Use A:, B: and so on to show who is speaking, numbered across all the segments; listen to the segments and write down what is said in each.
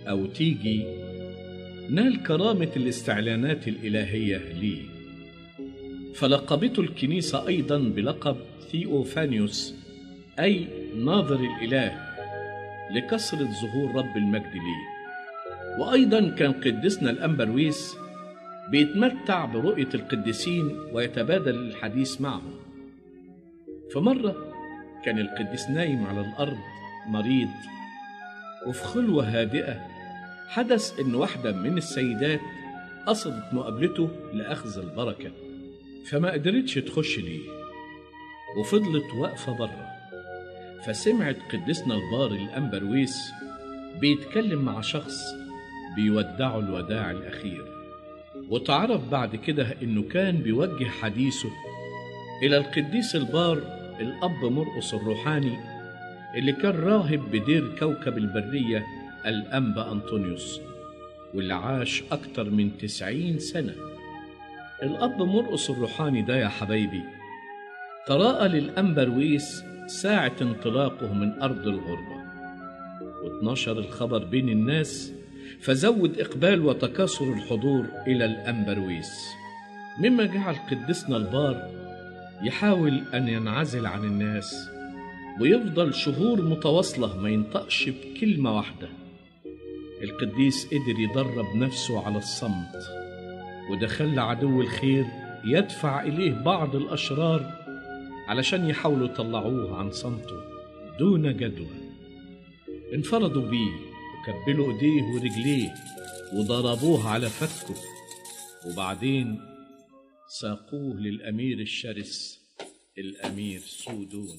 A: أو تيجي نال كرامة الاستعلانات الإلهية ليه فلقبته الكنيسة أيضا بلقب ثيوفانيوس أي ناظر الإله لكثرة ظهور رب المجد ليه وأيضا كان قديسنا الأنبرويس بيتمتع برؤية القديسين ويتبادل الحديث معهم فمرة كان القديس نايم على الأرض مريض وفي خلوة هادئة حدث إن واحدة من السيدات قصدت مقابلته لأخذ البركة فما قدرتش تخش ليه وفضلت واقفة بره فسمعت قديسنا البار الأنبرويس بيتكلم مع شخص بيودعه الوداع الأخير وتعرف بعد كده إنه كان بيوجه حديثه إلى القديس البار الأب مرقس الروحاني اللي كان راهب بدير كوكب البرية الأنبا أنطونيوس واللي عاش أكتر من تسعين سنة الأب مرقس الروحاني ده يا حبايبي تراءى للأنبا رويس ساعة انطلاقه من أرض الغربة واتنشر الخبر بين الناس فزود إقبال وتكاثر الحضور إلى الأنبرويس مما جعل قدسنا البار يحاول أن ينعزل عن الناس ويفضل شهور متواصلة ما ينطقش بكلمة واحدة القديس قدر يدرب نفسه على الصمت وده خلى عدو الخير يدفع إليه بعض الأشرار علشان يحاولوا يطلعوه عن صمته دون جدوى انفردوا بيه وكبلوا ايديه ورجليه وضربوه على فكه وبعدين ساقوه للامير الشرس الامير سودون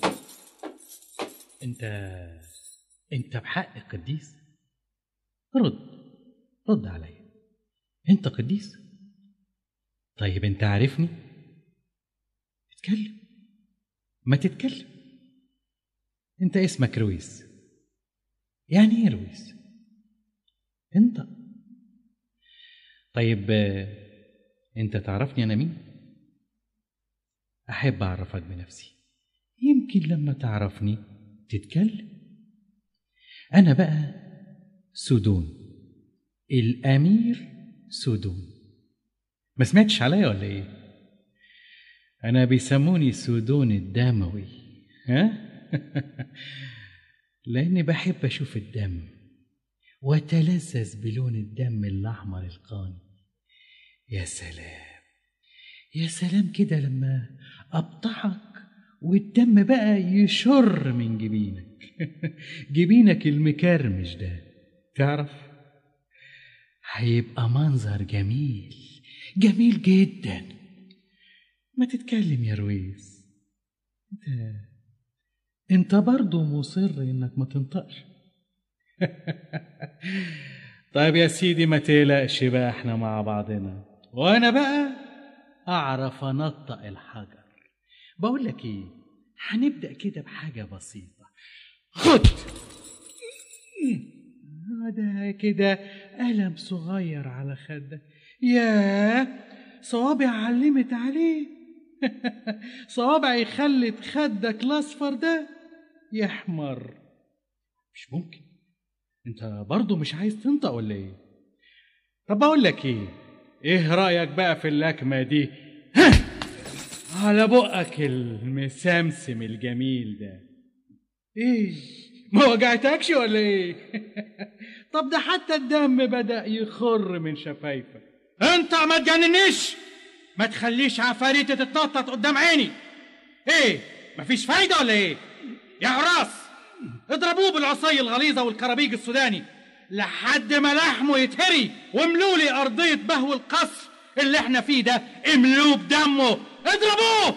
B: انت انت بحق قديس رد رد عليا انت قديس طيب انت عارفني اتكلم ما تتكلم انت اسمك رويس يعني ايه رويس انت طيب آه، انت تعرفني انا مين احب اعرفك بنفسي يمكن لما تعرفني تتكلم انا بقى سودون الامير سودون ما سمعتش عليا ولا ايه انا بيسموني سودون الدموي ها لاني بحب اشوف الدم واتلذذ بلون الدم الاحمر القاني يا سلام يا سلام كده لما ابطحك والدم بقى يشر من جبينك جبينك المكرمش ده تعرف هيبقى منظر جميل جميل جدا ما تتكلم يا رويس انت انت برضه مصر انك ما تنطقش طيب يا سيدي ما تقلقش بقى احنا مع بعضنا وانا بقى اعرف انطق الحجر بقول لك ايه هنبدا كده بحاجه بسيطه خد ده كده قلم صغير على خدك يا صوابع علمت عليه صوابعي خلت خدك الاصفر ده يحمر مش ممكن انت برضه مش عايز تنطق ولا ايه طب بقول لك ايه ايه رايك بقى في اللكمه دي ها! على بقك المسمسم الجميل ده ايه ما وجعتكش ولا ايه طب ده حتى الدم بدا يخر من شفايفك انت ما تجننيش ما تخليش عفاريتي تتنطط قدام عيني ايه مفيش فايده ولا ايه يا عراس اضربوه بالعصي الغليظه والكرابيج السوداني لحد ما لحمه يتهري واملوا لي ارضيه بهو القصر اللي احنا فيه ده املوه بدمه اضربوه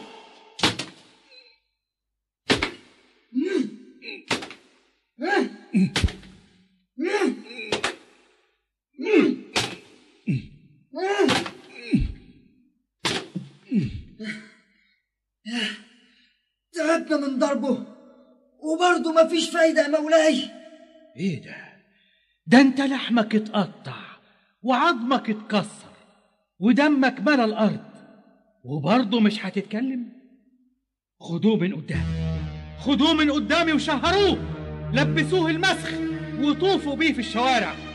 C: تعبنا من ضربه وبرضه مفيش فايدة يا مولاي
B: ايه ده ده انت لحمك اتقطع وعظمك اتكسر ودمك ملا الارض وبرضه مش هتتكلم خدوه من قدامي خدوه من قدامي وشهروه لبسوه المسخ وطوفوا بيه في الشوارع